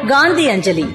காந்தி அஞ்சலி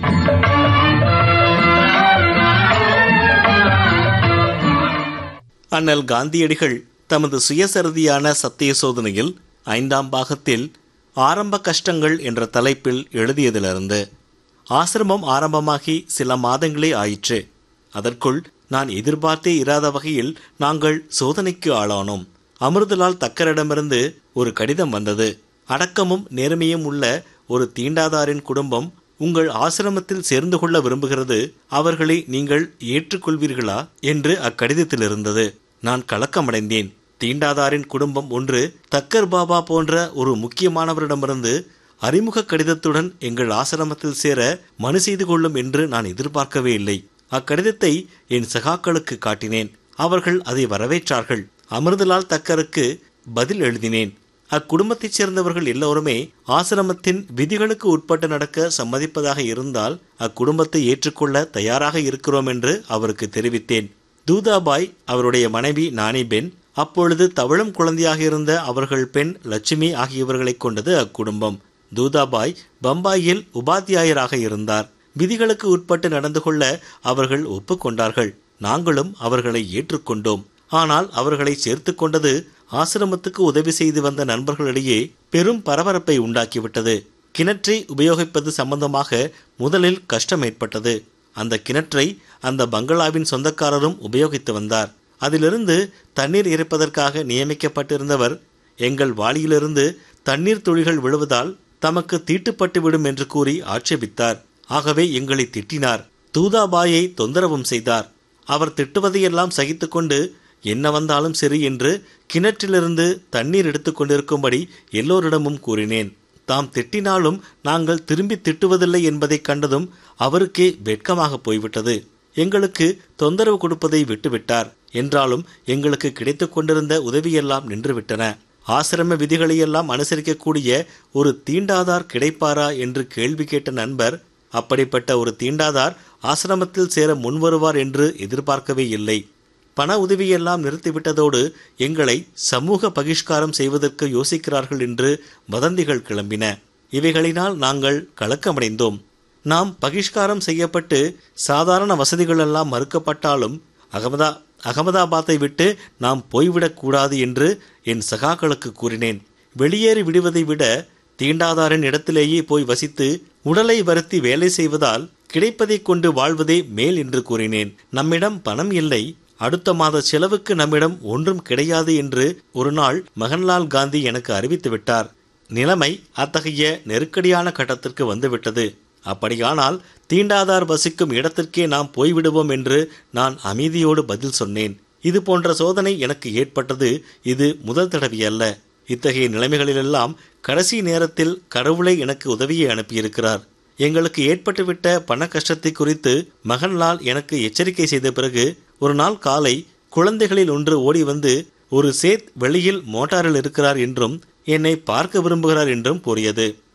அண்ணல் காந்தியடிகள் தமது சுயசரிதியான சத்திய சோதனையில் ஐந்தாம் பாகத்தில் ஆரம்ப கஷ்டங்கள் என்ற தலைப்பில் எழுதியதிலிருந்து ஆசிரமம் ஆரம்பமாகி சில மாதங்களே ஆயிற்று அதற்குள் நான் எதிர்பார்த்தே இராத வகையில் நாங்கள் சோதனைக்கு ஆளானோம் அமிர்தலால் தக்கரிடமிருந்து ஒரு கடிதம் வந்தது அடக்கமும் நேர்மையும் உள்ள ஒரு தீண்டாதாரின் குடும்பம் உங்கள் ஆசிரமத்தில் சேர்ந்து கொள்ள விரும்புகிறது அவர்களை நீங்கள் ஏற்றுக்கொள்வீர்களா என்று அக்கடிதத்தில் இருந்தது நான் கலக்கமடைந்தேன் தீண்டாதாரின் குடும்பம் ஒன்று தக்கர் பாபா போன்ற ஒரு முக்கியமானவரிடமிருந்து அறிமுக கடிதத்துடன் எங்கள் ஆசிரமத்தில் சேர மனு செய்து கொள்ளும் என்று நான் எதிர்பார்க்கவே இல்லை அக்கடிதத்தை என் சகாக்களுக்கு காட்டினேன் அவர்கள் அதை வரவேற்றார்கள் அமிர்தலால் தக்கருக்கு பதில் எழுதினேன் அக்குடும்பத்தைச் சேர்ந்தவர்கள் எல்லோருமே ஆசிரமத்தின் விதிகளுக்கு உட்பட்டு நடக்க சம்மதிப்பதாக இருந்தால் அக்குடும்பத்தை ஏற்றுக்கொள்ள தயாராக இருக்கிறோம் என்று அவருக்கு தெரிவித்தேன் தூதாபாய் அவருடைய மனைவி நானிபென் அப்பொழுது தவழும் குழந்தையாக இருந்த அவர்கள் பெண் லட்சுமி ஆகியவர்களைக் கொண்டது அக்குடும்பம் தூதாபாய் பம்பாயில் உபாத்தியாயராக இருந்தார் விதிகளுக்கு உட்பட்டு நடந்து கொள்ள அவர்கள் ஒப்புக்கொண்டார்கள் நாங்களும் அவர்களை ஏற்றுக்கொண்டோம் ஆனால் அவர்களை சேர்த்து கொண்டது ஆசிரமத்துக்கு உதவி செய்து வந்த நண்பர்களிடையே பெரும் பரபரப்பை உண்டாக்கிவிட்டது கிணற்றை உபயோகிப்பது சம்பந்தமாக முதலில் கஷ்டம் ஏற்பட்டது அந்த கிணற்றை அந்த பங்களாவின் சொந்தக்காரரும் உபயோகித்து வந்தார் அதிலிருந்து தண்ணீர் இறைப்பதற்காக நியமிக்கப்பட்டிருந்தவர் எங்கள் வாளியிலிருந்து தண்ணீர் துளிகள் விழுவதால் தமக்கு தீட்டுப்பட்டு விடும் என்று கூறி ஆட்சேபித்தார் ஆகவே எங்களை திட்டினார் தூதாபாயை தொந்தரவும் செய்தார் அவர் திட்டுவதையெல்லாம் சகித்துக்கொண்டு என்ன வந்தாலும் சரி என்று கிணற்றிலிருந்து தண்ணீர் எடுத்துக் கொண்டிருக்கும்படி எல்லோரிடமும் கூறினேன் தாம் திட்டினாலும் நாங்கள் திரும்பி திட்டுவதில்லை என்பதைக் கண்டதும் அவருக்கே வெட்கமாக போய்விட்டது எங்களுக்கு தொந்தரவு கொடுப்பதை விட்டுவிட்டார் என்றாலும் எங்களுக்கு கிடைத்துக் கொண்டிருந்த உதவியெல்லாம் நின்றுவிட்டன ஆசிரம விதிகளையெல்லாம் அனுசரிக்கக்கூடிய ஒரு தீண்டாதார் கிடைப்பாரா என்று கேள்வி கேட்ட நண்பர் அப்படிப்பட்ட ஒரு தீண்டாதார் ஆசிரமத்தில் சேர முன்வருவார் என்று எதிர்பார்க்கவே இல்லை பண உதவியெல்லாம் நிறுத்திவிட்டதோடு எங்களை சமூக பகிஷ்காரம் செய்வதற்கு யோசிக்கிறார்கள் என்று வதந்திகள் கிளம்பின இவைகளினால் நாங்கள் கலக்கமடைந்தோம் நாம் பகிஷ்காரம் செய்யப்பட்டு சாதாரண வசதிகளெல்லாம் மறுக்கப்பட்டாலும் அகமதா அகமதாபாத்தை விட்டு நாம் போய்விடக்கூடாது என்று என் சகாக்களுக்கு கூறினேன் வெளியேறி விடுவதை விட தீண்டாதாரின் இடத்திலேயே போய் வசித்து உடலை வருத்தி வேலை செய்வதால் கிடைப்பதைக் கொண்டு வாழ்வதே மேல் என்று கூறினேன் நம்மிடம் பணம் இல்லை அடுத்த மாத செலவுக்கு நம்மிடம் ஒன்றும் கிடையாது என்று ஒரு நாள் மகன்லால் காந்தி எனக்கு அறிவித்து விட்டார் நிலைமை அத்தகைய நெருக்கடியான கட்டத்திற்கு வந்துவிட்டது அப்படியானால் தீண்டாதார் வசிக்கும் இடத்திற்கே நாம் போய்விடுவோம் என்று நான் அமைதியோடு பதில் சொன்னேன் இது போன்ற சோதனை எனக்கு ஏற்பட்டது இது முதல் தடவையல்ல இத்தகைய நிலைமைகளிலெல்லாம் கடைசி நேரத்தில் கடவுளை எனக்கு உதவியை அனுப்பியிருக்கிறார் எங்களுக்கு ஏற்பட்டுவிட்ட பண கஷ்டத்தை குறித்து மகன்லால் எனக்கு எச்சரிக்கை செய்த பிறகு ஒரு நாள் காலை குழந்தைகளில் ஒன்று ஓடி வந்து ஒரு சேத் வெளியில் மோட்டாரில் இருக்கிறார் என்றும் என்னை பார்க்க விரும்புகிறார் என்றும் கூறியது